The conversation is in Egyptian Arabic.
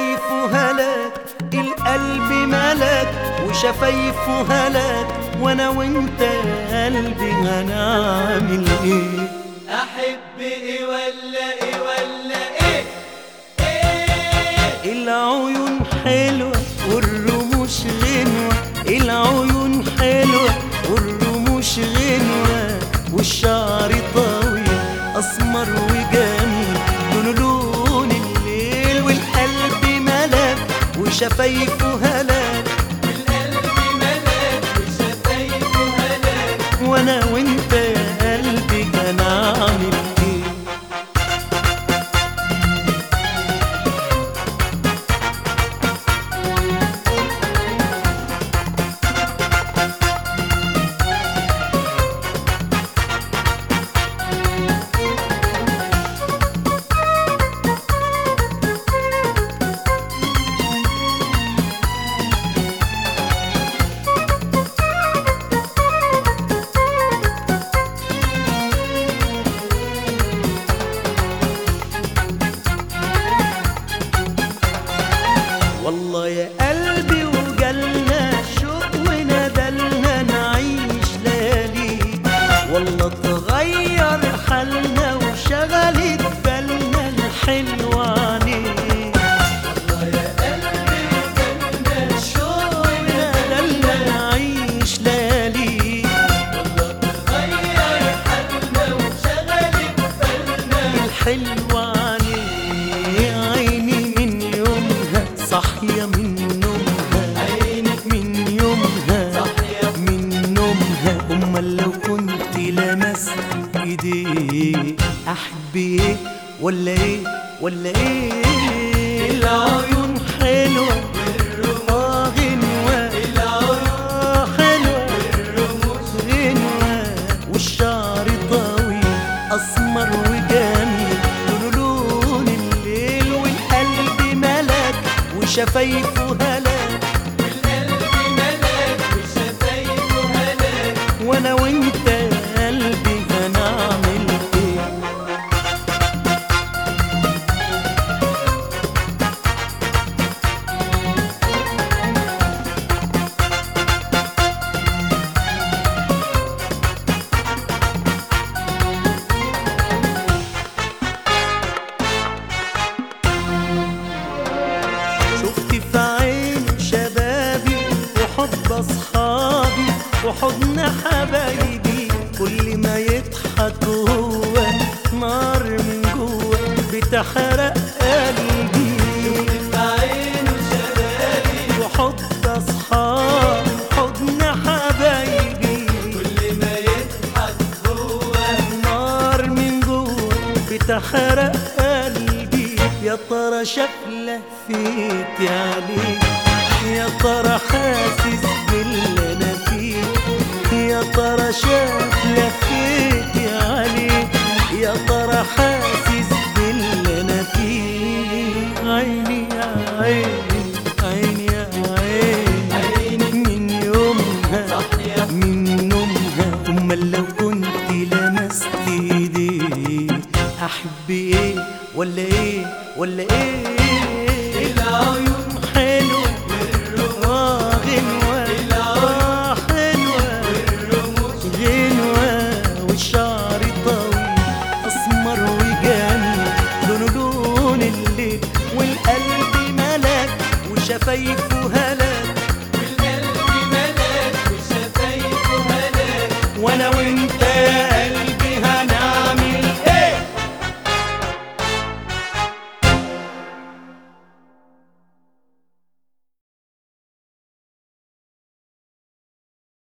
وشفايفه هلاك القلب ملك وشفايفه هلاك وانا وانت يا قلبي هنعمل ايه احب ايه ولا ايه ولا ايه ايه العيون حلوة والرموش غنوة العيون حلوة والرموش غنوة والشعر طويل أسمر وجميل لونه لون الليل والقلب ملك وشفايفه هلاك القلب ملاك وشفايفه هلاك وانا وانت يا قلبي هنعمل ايه والله يا قلبي وجالنا شوق وندلنا نعيش ليالي والله تغير حالنا وشغلت بالنا الحلوة عليك الله يا قلبي وجنة شوق وندلنا نعيش ليالي والله تغير حالنا وشغلت بالنا الحلوة عليك عيني من يومها صاحية من نومها عينك من يومها صاحية من نومها امال لو كنت لمست ايديه احب ايه ولا ايه ولا ايه العيون حلوه آه غنوه آه حلوه غنوه والشعر طويل اسمر وجميل لونه لون الليل والقلب ملك وشفايفه هلاك القلب ملاك وشفايفه هلاك وانا وانت يا قلبي هنعمل ايه شفت في عين شبابي وحب اصحابي وحضن حبايبي كل ما يضحك هو نار من جوه بتحرق قلبي عينه شبابي وحب اصحابي حضن حبايبي كل ما يضحك هو نار من جوه بتحرق قلبي يا ترى شاف لهفتي عليك يا ترى حاسس باللي انا فيه يا ترى شاف لهفتي عليك يا ترى حاسس باللي انا فيه عيني يا عيني عيني يا عيني عينك من يومها صاحية من نومها امال لو كنت لمست ايدي احب ايه ولا ايه ولا ايه العيون حلوه اه غنوه اه حلوه الرموش غنوه والشعر طويل اسمر وجميل لونه لون الليل والقلب ملاك وشفايفه هلاك والقلب ملاك وشفايفه هلاك وانا وانت